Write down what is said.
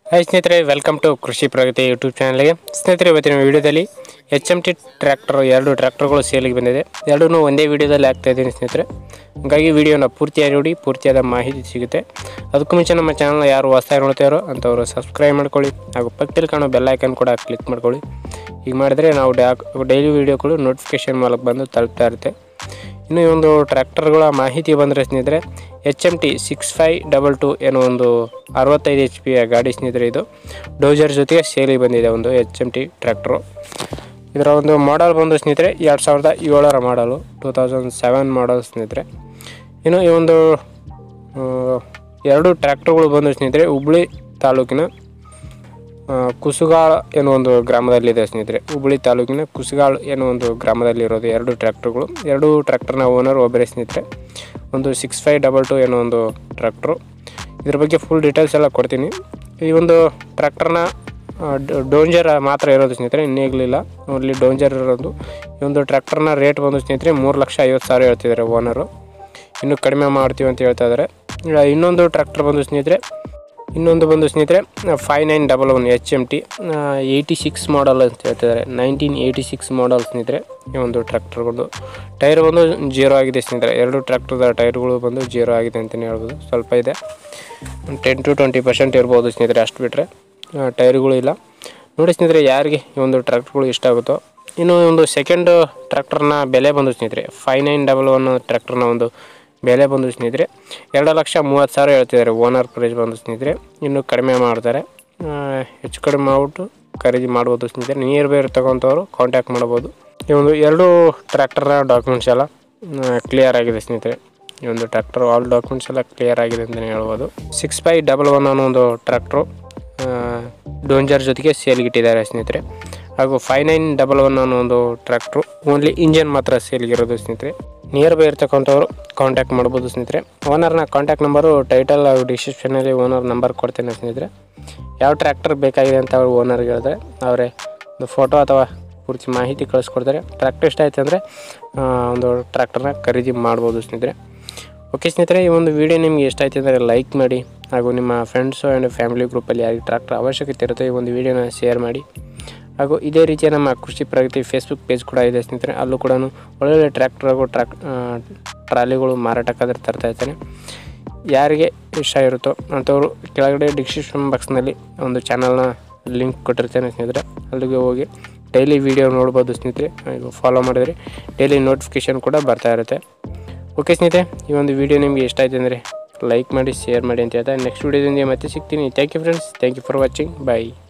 hi ಸ್ನೇಹಿತರೆ welcome to ಕೃಷಿ ಪ್ರಗತಿ YouTube ಚಾನಲ್ಗೆ ಸ್ನೇಹಿತರೆ ಇವತ್ತಿನ ವಿಡಿಯೋದಲ್ಲಿ ಎಚ್ ಎಮ್ ಟಿ ಟ್ರ್ಯಾಕ್ಟರ್ ಎರಡು ಟ್ರ್ಯಾಕ್ಟರ್ಗಳು ಸೇಲಿಗೆ ಬಂದಿದೆ ಎರಡೂ ಒಂದೇ ವಿಡಿಯೋದಲ್ಲಿ ಆಗ್ತಾ ಇದ್ದೀನಿ ಸ್ನೇಹಿತರೆ ಹಾಗಾಗಿ ವಿಡಿಯೋನ ಪೂರ್ತಿಯಾಗಿ ನೋಡಿ ಪೂರ್ತಿಯಾದ ಮಾಹಿತಿ ಸಿಗುತ್ತೆ ಅದಕ್ಕೂ ಮುಂಚೆ ನಮ್ಮ ಚಾನಲ್ನ ಯಾರು ಹೊಸದಾಗಿ ನೋಡ್ತಾರೋ ಅಂಥವ್ರು ಸಬ್ಸ್ಕ್ರೈಬ್ ಮಾಡ್ಕೊಳ್ಳಿ ಹಾಗೂ ಪಕ್ಕದಲ್ಲಿ ಕಾಣೋ ಬೆಲ್ ಐಕನ್ ಕೂಡ ಕ್ಲಿಕ್ ಮಾಡ್ಕೊಳ್ಳಿ ಈಗ ಮಾಡಿದ್ರೆ ನಾವು ಡೈಲಿ ವೀಡಿಯೋಗಳು ನೋಟಿಫಿಕೇಶನ್ ಮೂಲಕ ಬಂದು ತಲುಪ್ತಾ ಇರುತ್ತೆ ಇನ್ನು ಈ ಒಂದು ಟ್ರ್ಯಾಕ್ಟರ್ಗಳ ಮಾಹಿತಿ ಬಂದರೆ ಸ್ನೇಹಿತರೆ H M T six five double two ಏನೋ ಒಂದು ಅರವತ್ತೈದು ಎಚ್ ಪಿಯ ಗಾಡಿ ಸ್ನೇಹಿತರೆ ಇದು ಡೋಜರ್ ಜೊತೆಗೆ ಸೇಲಿಗೆ ಬಂದಿದೆ ಒಂದು ಎಚ್ ಎಮ್ ಟಿ ಟ್ರ್ಯಾಕ್ಟ್ರು ಇದರ ಒಂದು ಮಾಡಲ್ ಬಂದು ಸ್ನೇಹಿತರೆ ಎರಡು ಸಾವಿರದ ಏಳರ ಮಾಡಲು ಟೂ ತೌಸಂಡ್ ಸೆವೆನ್ ಮಾಡಲ್ ಸ್ನೇಹಿತರೆ ಇನ್ನು ಈ ಒಂದು ಆ, ಎರಡು ಟ್ರ್ಯಾಕ್ಟರ್ಗಳು ಬಂದು ಸ್ನೇಹಿತರೆ ಹುಬ್ಳಿ ತಾಲೂಕಿನ ಆ, ಕುಸುಗಾಳ ಏನೋ ಒಂದು ಗ್ರಾಮದಲ್ಲಿದೆ ಸ್ನೇಹಿತರೆ ಹುಬ್ಬಳ್ಳಿ ತಾಲೂಕಿನ ಕುಸುಗಾಳ್ ಏನೋ ಒಂದು ಗ್ರಾಮದಲ್ಲಿ ಇರೋದು ಎರಡು ಟ್ರ್ಯಾಕ್ಟರ್ಗಳು ಎರಡು ಟ್ರ್ಯಾಕ್ಟರ್ನ ಓನರ್ ಒಬ್ಬರೇ ಸ್ನೇಹಿತರೆ ಒಂದು ಸಿಕ್ಸ್ ಫೈವ್ ಡಬಲ್ ಟು ಏನೋ ಒಂದು ಟ್ರ್ಯಾಕ್ಟ್ರು ಇದ್ರ ಬಗ್ಗೆ ಫುಲ್ ಡೀಟೇಲ್ಸ್ ಎಲ್ಲ ಕೊಡ್ತೀನಿ ಈ ಒಂದು ಟ್ರ್ಯಾಕ್ಟರ್ನ ಡೋಂಜರ್ ಮಾತ್ರ ಇರೋದು ಸ್ನೇಹಿತರೆ ಇನ್ನೇಗಲಿಲ್ಲ ಅಲ್ಲಿ ಡೋಂಜರ್ ಇರೋದು ಈ ಒಂದು ಟ್ರ್ಯಾಕ್ಟರ್ನ ರೇಟ್ ಬಂದು ಸ್ನೇಹಿತರೆ ಮೂರು ಲಕ್ಷ ಐವತ್ತು ಸಾವಿರ ಹೇಳ್ತಿದ್ದಾರೆ ಓನರು ಇನ್ನೂ ಕಡಿಮೆ ಮಾಡ್ತೀವಿ ಅಂತ ಹೇಳ್ತಾ ಇದ್ದಾರೆ ಈಗ ಇನ್ನೊಂದು ಟ್ರ್ಯಾಕ್ಟರ್ ಬಂದು ಸ್ನೇಹಿತರೆ ಇನ್ನೊಂದು ಬಂದು ಸ್ನೇಹಿತರೆ five nine double one H M T eighty six model ಅಂತ ಹೇಳ್ತಿದ್ದಾರೆ ನೈನ್ಟೀನ್ ಏಯ್ಟಿ ಸಿಕ್ಸ್ ಮಾಡಲ್ ಸ್ನೇಹಿತರೆ ಈ ಒಂದು ಟ್ರ್ಯಾಕ್ಟರ್ಗಳು ಟೈರ್ ಬಂದು ಜೀರೋ ಆಗಿದೆ ಸ್ನೇಹಿತರೆ ಎರಡು ಟ್ರ್ಯಾಕ್ಟರ್ದ ಟೈರ್ಗಳು ಬಂದು ಜೀರೋ ಆಗಿದೆ ಅಂತಲೇ ಹೇಳ್ಬೋದು ಸ್ವಲ್ಪ ಇದೆ ಟೆನ್ ಟು ಟ್ವೆಂಟಿ ಪರ್ಸೆಂಟ್ ಇರ್ಬೋದು ಸ್ನೇಹಿತರೆ ಅಷ್ಟು ಬಿಟ್ಟರೆ ಟೈರ್ಗಳು ಇಲ್ಲ ನೋಡಿ ಸ್ನೇಹಿತರೆ ಯಾರಿಗೆ ಈ ಒಂದು ಟ್ರ್ಯಾಕ್ಟರ್ಗಳು ಇಷ್ಟ ಆಗುತ್ತೋ ಇನ್ನು ಒಂದು ಸೆಕೆಂಡ್ ಟ್ರ್ಯಾಕ್ಟರ್ನ ಬೆಲೆ ಬಂದು ಸ್ನೇಹಿತರೆ ಫೈವ್ ನೈನ್ ಡಬಲ್ ಒನ್ ಟ್ರ್ಯಾಕ್ಟರ್ನ ಒಂದು ಬೆಲೆ ಬಂದು ಸ್ನೇಹಿತರೆ ಎರಡು ಲಕ್ಷ ಮೂವತ್ತು ಸಾವಿರ ಹೇಳ್ತಿದ್ದಾರೆ ಓನರ್ ಪ್ರೈಸ್ ಬಂದು ಸ್ನೇಹಿತರೆ ಇನ್ನು ಕಡಿಮೆ ಮಾಡ್ತಾರೆ ಆ, ಹೆಚ್ಚು ಕಡಿಮೆ ಮಾಡಿಬಿಟ್ಟು ಖರೀದಿ ಮಾಡ್ಬೋದು ಸ್ನೇಹಿತರೆ ನಿಯರ್ ಬೈ ಇರ್ತಕ್ಕಂಥವ್ರು ಕಾಂಟ್ಯಾಕ್ಟ್ ಮಾಡ್ಬೋದು ಈ ಒಂದು ಎರಡು ಟ್ರ್ಯಾಕ್ಟರ್ನ ಡಾಕ್ಯುಮೆಂಟ್ಸ್ ಎಲ್ಲ ಕ್ಲಿಯರ್ ಆಗಿದೆ ಸ್ನೇಹಿತರೆ ಈ ಒಂದು ಟ್ರ್ಯಾಕ್ಟರ್ ಆಲ್ ಡಾಕ್ಯುಮೆಂಟ್ಸ್ ಎಲ್ಲ ಕ್ಲಿಯರ್ ಆಗಿದೆ ಅಂತಲೇ ಹೇಳ್ಬೋದು ಸಿಕ್ಸ್ ಫೈ ಡಬಲ್ ಒನ್ ಅನ್ನೋ ಒಂದು ಟ್ರ್ಯಾಕ್ಟ್ರು ಡೋಂಜರ್ ಜೊತೆಗೆ ಸೇಲ್ಗಿಟ್ಟಿದ್ದಾರೆ ಸ್ನೇಹಿತರೆ ಹಾಗೂ ಫೈವ್ ನೈನ್ ಡಬಲ್ ಒನ್ ಅನ್ನೋ ಒಂದು ಟ್ರ್ಯಾಕ್ಟ್ರು ಓನ್ಲಿ ಇಂಜನ್ ಮಾತ್ರ ಸೇಲ್ಗಿರೋದು ಸ್ನೇಹಿತರೆ ನಿಯರ್ ಬೈ ಇರ್ತಕ್ಕಂಥವ್ರು ಕಾಂಟ್ಯಾಕ್ಟ್ ಮಾಡ್ಬೋದು ಸ್ನೇಹಿತರೆ ಓನರ್ನ ಕಾಂಟ್ಯಾಕ್ಟ್ ನಂಬರು ಟೈಟಲ್ ಹಾಗೂ ಡಿಸ್ಕ್ರಿಪ್ಷನಲ್ಲಿ ಓನರ್ ನಂಬರ್ ಕೊಡ್ತೇನೆ ಸ್ನೇಹಿತರೆ ಯಾವ ಟ್ರ್ಯಾಕ್ಟರ್ ಬೇಕಾಗಿದೆ ಅಂತ ಅವ್ರು ಓನರ್ಗೆ ಹೇಳಿದ್ರೆ ಅವರೇ ಒಂದು ಫೋಟೋ ಅಥವಾ ಪೂರ್ತಿ ಮಾಹಿತಿ ಕಳಿಸ್ಕೊಡ್ತಾರೆ ಟ್ರ್ಯಾಕ್ಟರ್ ಇಷ್ಟ ಆಯ್ತು ಅಂದರೆ ಒಂದು ಟ್ರ್ಯಾಕ್ಟರ್ನ ಖರೀದಿ ಮಾಡ್ಬೋದು ಸ್ನೇಹಿತರೆ ಓಕೆ ಸ್ನೇಹಿತರೆ ಈ ಒಂದು ವಿಡಿಯೋ ನಿಮಗೆ ಇಷ್ಟ ಆಯ್ತು ಅಂದರೆ ಲೈಕ್ ಮಾಡಿ ಹಾಗೂ ನಿಮ್ಮ ಫ್ರೆಂಡ್ಸು ಆ್ಯಂಡ್ ಫ್ಯಾಮಿಲಿ ಗ್ರೂಪಲ್ಲಿ ಯಾರಿಗೆ ಟ್ರ್ಯಾಕ್ಟರ್ ಅವಶ್ಯಕತೆ ಇರುತ್ತೆ ಈ ಒಂದು ವಿಡಿಯೋನ ಶೇರ್ ಮಾಡಿ ಹಾಗೂ ಇದೇ ರೀತಿಯ ನಮ್ಮ ಕೃಷಿ ಪ್ರಗತಿ ಫೇಸ್ಬುಕ್ ಪೇಜ್ ಕೂಡ ಇದೆ ಸ್ನೇಹಿತರೆ ಅಲ್ಲೂ ಕೂಡ ಒಳ್ಳೊಳ್ಳೆ ಟ್ರ್ಯಾಕ್ಟರ್ ಹಾಗೂ ಟ್ರ್ಯಾಕ್ ಆ, ಟ್ರಾಲಿಗಳು ಮಾರಾಟಕ್ಕಾದ್ರೆ ತರ್ತಾ ಇರ್ತಾನೆ ಯಾರಿಗೆ ಇಷ್ಟ ಇರುತ್ತೋ ಅಂಥವ್ರು ಕೆಳಗಡೆ ಡಿಸ್ಕ್ರಿಪ್ಷನ್ ಬಾಕ್ಸ್ನಲ್ಲಿ ಒಂದು ಚಾನಲ್ನ ಲಿಂಕ್ ಕೊಟ್ಟಿರ್ತೇನೆ ಸ್ನೇಹಿತರೆ ಅಲ್ಲಿಗೆ ಹೋಗಿ ಡೈಲಿ ವಿಡಿಯೋ ನೋಡ್ಬೋದು ಸ್ನೇಹಿತರೆ ಫಾಲೋ ಮಾಡಿದ್ರೆ ಡೈಲಿ ನೋಟಿಫಿಕೇಷನ್ ಕೂಡ ಬರ್ತಾ ಇರುತ್ತೆ ಓಕೆ ಸ್ನೇಹಿತರೆ ಈ ಒಂದು ವಿಡಿಯೋ ನಿಮಗೆ ಇಷ್ಟ ಆಯ್ತು ಅಂದರೆ ಲೈಕ್ ಮಾಡಿ ಶೇರ್ ಮಾಡಿ ಅಂತ ಹೇಳ್ತಾ ನೆಕ್ಸ್ಟ್ ವಿಡಿಯೋದಿಂದ ಮತ್ತೆ ಸಿಗ್ತೀನಿ thank you friends thank you for watching bye